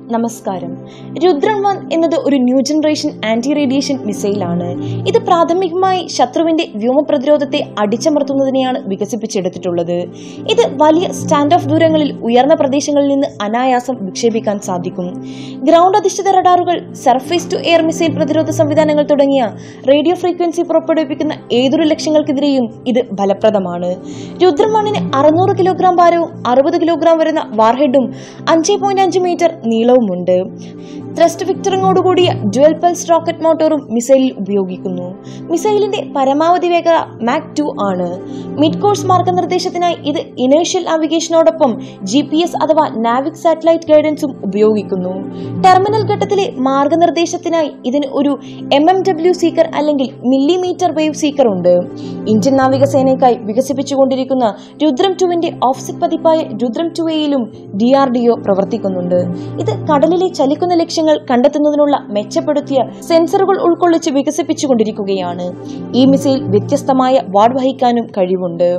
നമസ്കാരം രുദ്രൻ വൺ എന്നത് ഒരു ന്യൂ ജനറേഷൻ ആന്റി റേഡിയേഷൻ മിസൈലാണ് ഇത് പ്രാഥമികമായി ശത്രുവിന്റെ വ്യോമ പ്രതിരോധത്തെ അടിച്ചമർത്തുന്നതിനെയാണ് വികസിപ്പിച്ചെടുത്തിട്ടുള്ളത് ഇത് വലിയ സ്റ്റാൻഡ് ഓഫ് ദൂരങ്ങളിൽ ഉയർന്ന പ്രദേശങ്ങളിൽ നിന്ന് അനായാസം വിക്ഷേപിക്കാൻ സാധിക്കും ഗ്രൗണ്ട് അധിഷ്ഠിത റഡാറുകൾ സർഫേസ് ടു എയർ മിസൈൽ പ്രതിരോധ സംവിധാനങ്ങൾ തുടങ്ങിയ റേഡിയോ ഫ്രീക്വൻസി പുറപ്പെടുവിക്കുന്ന ഏതൊരു ലക്ഷ്യങ്ങൾക്കെതിരെയും ഇത് ഫലപ്രദമാണ് രുദ്രൻ വണ്ണിന് അറുന്നൂറ് കിലോഗ്രാം ഭാരവും അറുപത് കിലോഗ്രാം വരുന്ന വാർഹെഡും അഞ്ച് പോയിന്റ് അഞ്ച് മീറ്റർ നീളവുമുണ്ട് ത്രസ്റ്റ് ഫിക്ചറിങ്ങോടുകൂടിയ ഡ്യുവൽ പൾസ് റോക്കറ്റ് മോട്ടോറും മിസൈലിൽ ഉപയോഗിക്കുന്നു മിസൈലിന്റെ പരമാവധി വേഗത മാക് ടു ആണ് മിഡ് കോഴ്സ് മാർഗനിർദ്ദേശത്തിനായി ഇത് ഇനേഷ്യൽ നാവിഗേഷനോടൊപ്പം ജി പി എസ് അഥവാ നാവിക് സാറ്റലൈറ്റ് ഗൈഡൻസും ഉപയോഗിക്കുന്നു ടെർമിനൽ ഘട്ടത്തിലെ മാർഗനിർദ്ദേശത്തിനായി ഇതിന് ഒരു എം എം ഡബ്ല്യു സീക്കർ അല്ലെങ്കിൽ മില്ലിമീറ്റർ വേവ് സീക്കർ ഉണ്ട് ഇന്ത്യൻ നാവികസേനയ്ക്കായി വികസിപ്പിച്ചുകൊണ്ടിരിക്കുന്ന രുദ്രം ടുവിന്റെ ഓഫ്സെറ്റ് പതിപ്പായ രുദ്രം ടു എയിലും ഡി ആർ ഡി ഒ പ്രവർത്തിക്കുന്നുണ്ട് ഇത് കടലിലെ ചലിക്കുന്ന ലക്ഷ്യങ്ങൾ കണ്ടെത്തുന്നതിനുള്ള മെച്ചപ്പെടുത്തിയ സെൻസറുകൾ ഉൾക്കൊള്ളിച്ച് വികസിപ്പിച്ചുകൊണ്ടിരിക്കുകയാണ് ഈ മിസൈൽ വ്യത്യസ്തമായ വാർഡ് വഹിക്കാനും കഴിവുണ്ട്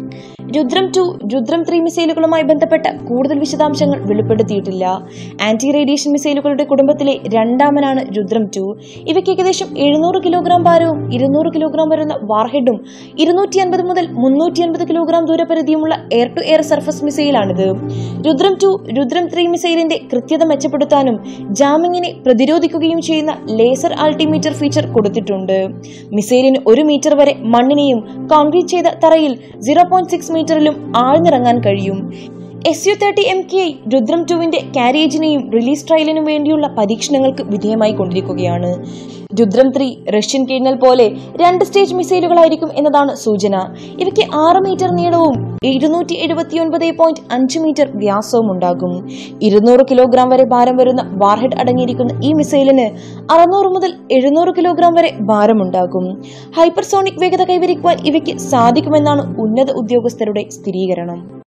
രുദ്രം ടു രുദ്രം ത്രീ മിസൈലുകളുമായി ബന്ധപ്പെട്ട കൂടുതൽ വിശദാംശങ്ങൾ വെളിപ്പെടുത്തിയിട്ടില്ല ആന്റി റേഡിയേഷൻ മിസൈലുകളുടെ കുടുംബത്തിലെ രണ്ടാമനാണ് രുദ്രം ടു ഇവയ്ക്ക് ഏകദേശം എഴുന്നൂറ് കിലോഗ്രാം ഭാരവും ഇരുന്നൂറ് കിലോഗ്രാം വരുന്ന വാർഹെഡും ഇരുന്നൂറ്റി അൻപത് മുതൽ മുന്നൂറ്റി അൻപത് കിലോഗ്രാം ദൂരപരിധിയുമുള്ള എയർ ടു എയർ സർഫസ് മിസൈലാണിത് രുദ്രം ടു രുദ്രം ത്രീ മിസൈലിന്റെ കൃത്യത മെച്ചപ്പെടുത്താനും ജാമിങ്ങിനെ പ്രതിരോധിക്കുകയും ചെയ്യുന്ന ലേസർ ആൾട്ടിമീറ്റർ ഫീച്ചർ കൊടുത്തിട്ടുണ്ട് മിസൈലിന് ഒരു മീറ്റർ വരെ മണ്ണിനെയും കോൺക്രീറ്റ് ചെയ്ത തറയിൽ സീറോ പോയിന്റ് സിക്സ് മീറ്ററിലും ആഴ്ന്നിറങ്ങാൻ കഴിയും S U thirty M K Rudram ടുവിന്റെ കാരിയേജിനെയും റിലീസ് ട്രയലിനും വേണ്ടിയുള്ള പരീക്ഷണങ്ങൾക്ക് വിധേയമായി കൊണ്ടിരിക്കുകയാണ് രുദ്രം ത്രീ റഷ്യൻ കിണ്ണൽ പോലെ രണ്ട് സ്റ്റേജ് മിസൈലുകളായിരിക്കും എന്നതാണ് സൂചന ഇവയ്ക്ക് ആറ് മീറ്റർ നീളവും ഇരുന്നൂറ്റി എഴുപത്തി ഒൻപത് പോയിന്റ് അഞ്ച് മീറ്റർ വ്യാസവും ഉണ്ടാകും ഇരുന്നൂറ് കിലോഗ്രാം വരെ ഭാരം വരുന്ന വാർഹെഡ് അടങ്ങിയിരിക്കുന്ന ഈ മിസൈലിന് അറുന്നൂറ് മുതൽ എഴുന്നൂറ് കിലോഗ്രാം വരെ ഭാരമുണ്ടാകും ഹൈപ്പർസോണിക് വേഗത കൈവരിക്കുവാൻ ഇവയ്ക്ക് സാധിക്കുമെന്നാണ് ഉന്നത ഉദ്യോഗസ്ഥരുടെ സ്ഥിരീകരണം